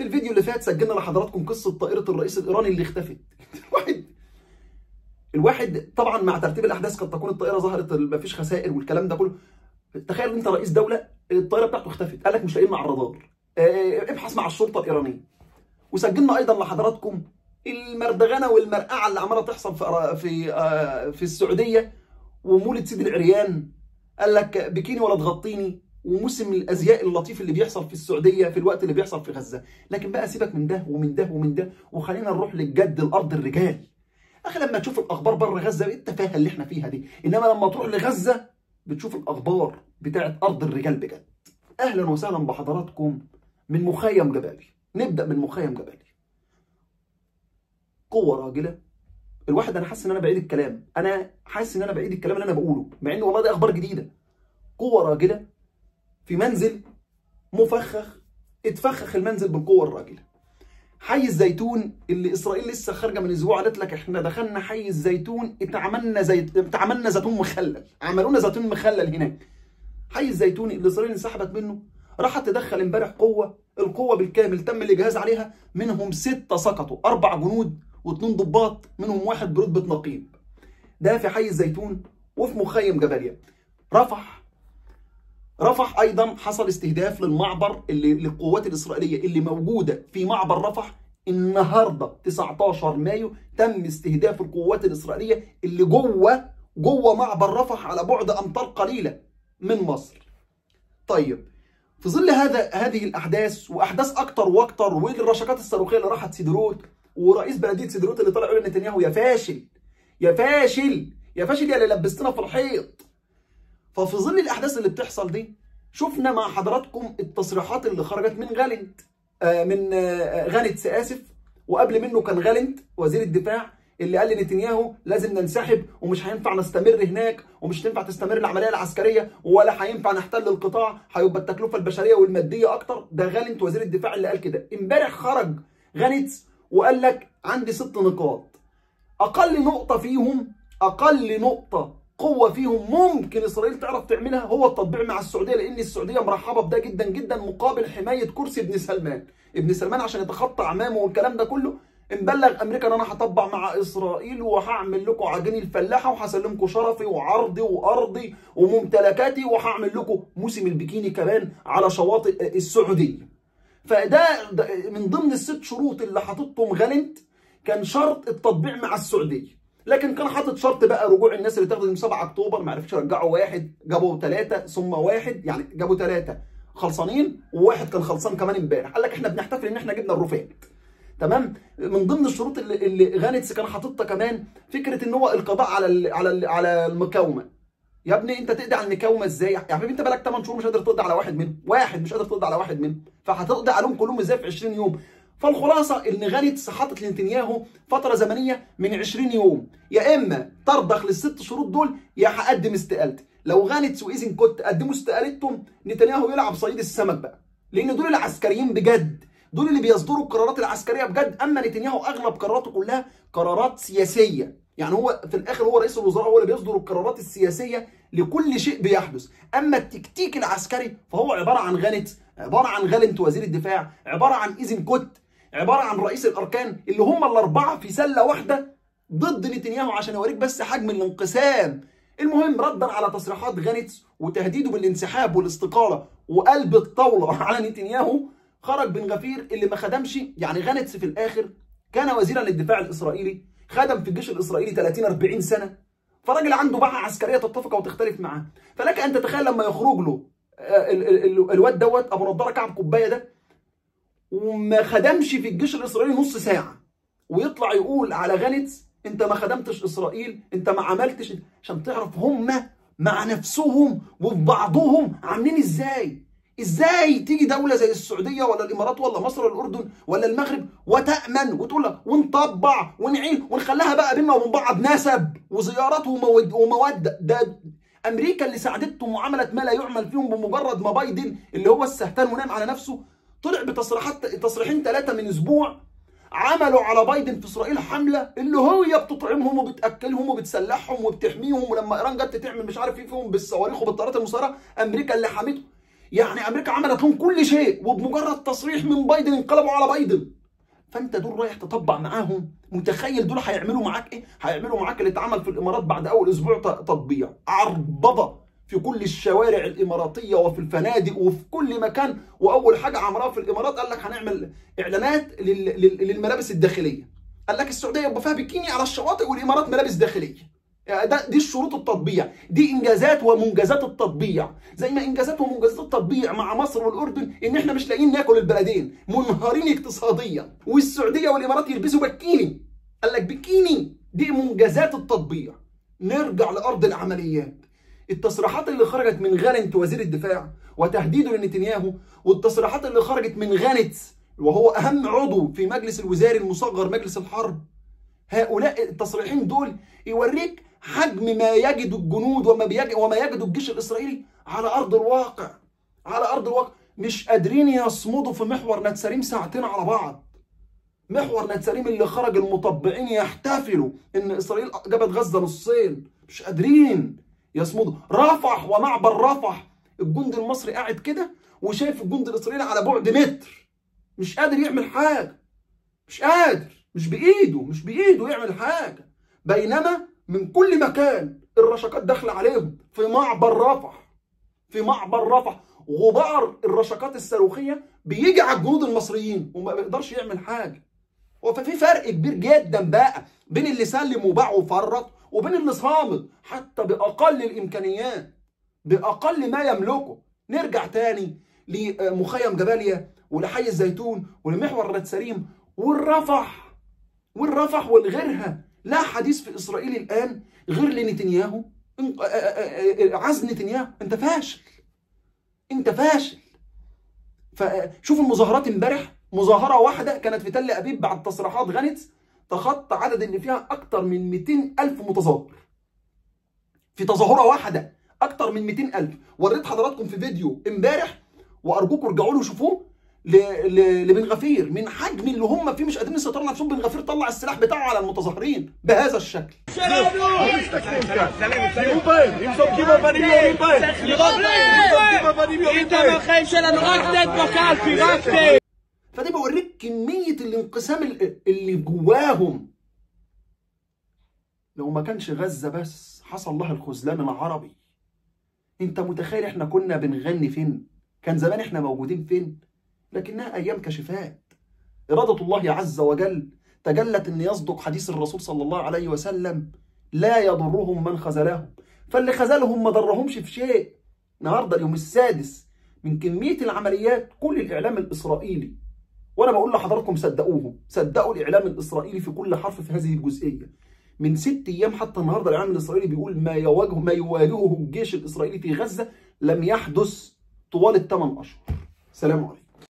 في الفيديو اللي فات سجلنا لحضراتكم قصه طائره الرئيس الايراني اللي اختفت الواحد الواحد طبعا مع ترتيب الاحداث قد تكون الطائره ظهرت مفيش خسائر والكلام ده كله تخيل انت رئيس دوله الطائره بتاعته اختفت قال لك مش لاقيين مع الرادار اه ابحث مع الشرطه الايرانيه وسجلنا ايضا لحضراتكم المردغنه والمرقعه اللي عماله تحصل في في اه في السعوديه ومولد سيد العريان قال لك بكيني ولا تغطيني وموسم الازياء اللطيف اللي بيحصل في السعوديه في الوقت اللي بيحصل في غزه لكن بقى سيبك من ده ومن ده ومن ده وخلينا نروح للجد الارض الرجال اخي لما تشوف الاخبار بره غزه ايه التفاهه اللي احنا فيها دي انما لما تروح لغزه بتشوف الاخبار بتاعت ارض الرجال بجد اهلا وسهلا بحضراتكم من مخيم جبالي نبدا من مخيم جبالي قوه راجله الواحد انا حاسس ان انا بعيد الكلام انا حاسس ان انا بعيد الكلام اللي انا بقوله مع ان والله دي اخبار جديده قوه راجله في منزل مفخخ اتفخخ المنزل بالقوه الراجله حي الزيتون اللي اسرائيل لسه خارجه من اسبوع قالت لك احنا دخلنا حي الزيتون اتعملنا زيت اتعملنا زيتون مخلل عملونا زيتون مخلل هناك حي الزيتون اللي اسرائيل انسحبت منه راحت تدخل امبارح قوه القوه بالكامل تم الاجهاز عليها منهم سته سقطوا اربع جنود واثنين ضباط منهم واحد برتبه نقيب ده في حي الزيتون وفي مخيم جباليا رفح رفح ايضا حصل استهداف للمعبر اللي للقوات الاسرائيليه اللي موجوده في معبر رفح النهارده 19 مايو تم استهداف القوات الاسرائيليه اللي جوه جوه معبر رفح على بعد امتار قليله من مصر. طيب في ظل هذا هذه الاحداث واحداث اكتر واكتر والرشقات الصاروخيه اللي راحت سيدروت ورئيس بلديه سيدروت اللي طلع يقول لنتنياهو يا فاشل يا فاشل يا فاشل يا اللي لبستنا في الحيط ففي ظل الاحداث اللي بتحصل دي شفنا مع حضراتكم التصريحات اللي خرجت من غالنت آه من آه غانتس اسف وقبل منه كان غالنت وزير الدفاع اللي قال لنتنياهو لازم ننسحب ومش هينفع نستمر هناك ومش هينفع تستمر العمليه العسكريه ولا هينفع نحتل القطاع هيبقى التكلفه البشريه والماديه اكتر ده غالنت وزير الدفاع اللي قال كده امبارح خرج غانتس وقال لك عندي ست نقاط اقل نقطه فيهم اقل نقطه قوه فيهم ممكن اسرائيل تعرف تعملها هو التطبيع مع السعوديه لان السعوديه مرحبه بده جدا جدا مقابل حمايه كرسي ابن سلمان ابن سلمان عشان يتخطى عمامه والكلام ده كله مبلغ امريكا ان انا هطبع مع اسرائيل وهعمل لكم عجين الفلاحه وهسلمكم شرفي وعرضي وارضي وممتلكاتي وهعمل لكم موسم البكيني كمان على شواطئ السعوديه فده من ضمن الست شروط اللي حاططهم غالنت كان شرط التطبيع مع السعوديه لكن كان حاطط شرط بقى رجوع الناس اللي تاخد يوم 7 اكتوبر ما عرفش يرجعوا واحد جابوا ثلاثه ثم واحد يعني جابوا ثلاثه خلصانين وواحد كان خلصان كمان امبارح قال لك احنا بنحتفل ان احنا جبنا الرفات تمام من ضمن الشروط اللي, اللي غانتس كان حاططها كمان فكره ان هو القضاء على ال على ال على المقاومه يا ابني انت تقضي على المقاومه ازاي يا حبيبي انت بقالك 8 شهور مش قادر تقضي على واحد منهم واحد مش قادر تقضي على واحد منهم فهتقضي عليهم كلهم ازاي في 20 يوم فالخلاصه ان غانتس حاطط لنتنياهو فتره زمنيه من 20 يوم يا اما ترضخ للست شروط دول يا هقدم استقالتي لو غانتس وايزن كنت قدموا استقالتهم نتنياهو يلعب صيد السمك بقى لان دول العسكريين بجد دول اللي بيصدروا القرارات العسكريه بجد اما نتنياهو اغلب قراراته كلها قرارات سياسيه يعني هو في الاخر هو رئيس الوزراء هو اللي بيصدر القرارات السياسيه لكل شيء بيحدث اما التكتيك العسكري فهو عباره عن غانتس عباره عن غالنت وزير الدفاع عباره عن ايزن كوت عباره عن رئيس الاركان اللي هم الاربعه في سله واحده ضد نتنياهو عشان اوريك بس حجم الانقسام المهم ردا على تصريحات غانتس وتهديده بالانسحاب والاستقاله وقلب الطاوله على نتنياهو خرج بن غفير اللي ما خدمش يعني غانتس في الاخر كان وزيرا للدفاع الاسرائيلي خدم في الجيش الاسرائيلي 30 40 سنه فراجل عنده بقى عسكريه تتفق وتختلف معاه فلك ان تتخيل لما يخرج له الواد دوت ابو نضاره كعب كوبايه ده وما خدمش في الجيش الاسرائيلي نص ساعه ويطلع يقول على غانتس انت ما خدمتش اسرائيل انت ما عملتش عشان تعرف هم مع نفسهم وفي بعضهم عاملين ازاي ازاي تيجي دوله زي السعوديه ولا الامارات ولا مصر ولا الاردن ولا المغرب وتامن وتقول لك ونطبع ونعين ونخليها بقى بينا وبين بعض نسب وزيارات ومود وموده ده امريكا اللي ساعدتهم وعملت ما لا يعمل فيهم بمجرد ما بايدن اللي هو السهتان ونام على نفسه طلع بتصريحات تصريحين ثلاثه من اسبوع عملوا على بايدن في اسرائيل حمله اللي هي بتطعمهم وبتاكلهم وبتسلحهم وبتحميهم ولما ايران جت تعمل مش عارف ايه فيهم بالصواريخ وبالطيارات المسيره امريكا اللي حميتهم يعني امريكا عملت لهم كل شيء وبمجرد تصريح من بايدن انقلبوا على بايدن فانت دول رايح تطبق معاهم متخيل دول هيعملوا معاك ايه هيعملوا معاك اللي اتعمل في الامارات بعد اول اسبوع تطبيع عربضه في كل الشوارع الاماراتيه وفي الفنادق وفي كل مكان واول حاجه عملوها في الامارات قال لك هنعمل اعلانات للملابس الداخليه قال لك السعوديه يبقى فيها بيكيني على الشواطئ والامارات ملابس داخليه ده دي الشروط التطبيع دي انجازات ومنجزات التطبيع زي ما انجازات ومنجزات التطبيع مع مصر والاردن ان احنا مش لاقيين ناكل البلدين منهارين اقتصاديا والسعوديه والامارات يلبسوا بكيني قال لك بكيني دي منجزات التطبيع نرجع لارض العمليات التصريحات اللي خرجت من غانت وزير الدفاع وتهديده لنتنياهو والتصريحات اللي خرجت من غانت وهو اهم عضو في مجلس الوزاري المصغر مجلس الحرب هؤلاء التصريحين دول يوريك حجم ما يجد الجنود وما بيجد وما يجد الجيش الاسرائيلي على ارض الواقع على ارض الواقع مش قادرين يصمدوا في محور نتساريم ساعتين على بعض محور نتساريم اللي خرج المطبعين يحتفلوا ان اسرائيل جابت غزه نصين مش قادرين يصمدوا رفح ومعبر رفح الجند المصري قاعد كده وشايف الجند الاسرائيلي على بعد متر مش قادر يعمل حاجه مش قادر مش بايده مش بايده يعمل حاجه بينما من كل مكان الرشقات داخله عليهم في معبر رفح في معبر رفح غبار الرشقات الصاروخيه بيجي على الجنود المصريين وما بيقدرش يعمل حاجه وفي فرق كبير جدا بقى بين اللي سلم وباع وفرط وبين اللي صامد حتى باقل الامكانيات باقل ما يملكه نرجع تاني لمخيم جباليا ولحي الزيتون ولمحور نتساريم والرفح والرفح والغيرها لا حديث في اسرائيل الان غير لنتنياهو عزل نتنياهو انت فاشل انت فاشل فشوف المظاهرات امبارح مظاهره واحده كانت في تل ابيب بعد تصريحات غنتس تخطى عدد اللي فيها اكتر من 200 الف متظاهر في تظاهره واحده اكتر من 200 الف وريت حضراتكم في فيديو امبارح وارجوكم ارجعوا له وشوفوه لبن غفير من حجم اللي هم فيه مش قادرين يسيطروا على نفسهم بن غفير طلع السلاح بتاعه على المتظاهرين بهذا الشكل فدي بوريك كميه الانقسام اللي جواهم لو ما كانش غزه بس حصل لها الخذلان العربي انت متخيل احنا كنا بنغني فين كان زمان احنا موجودين فين لكنها أيام كشفات إرادة الله عز وجل تجلت أن يصدق حديث الرسول صلى الله عليه وسلم لا يضرهم من خذلهم فاللي خذلهم ما ضرهمش في شيء النهارده اليوم السادس من كمية العمليات كل الإعلام الإسرائيلي وأنا بقول لحضراتكم صدقوهم صدقوا الإعلام الإسرائيلي في كل حرف في هذه الجزئية من ست أيام حتى النهارده الإعلام الإسرائيلي بيقول ما يواجه ما يواجهه الجيش الإسرائيلي في غزة لم يحدث طوال الثمان أشهر سلام عليكم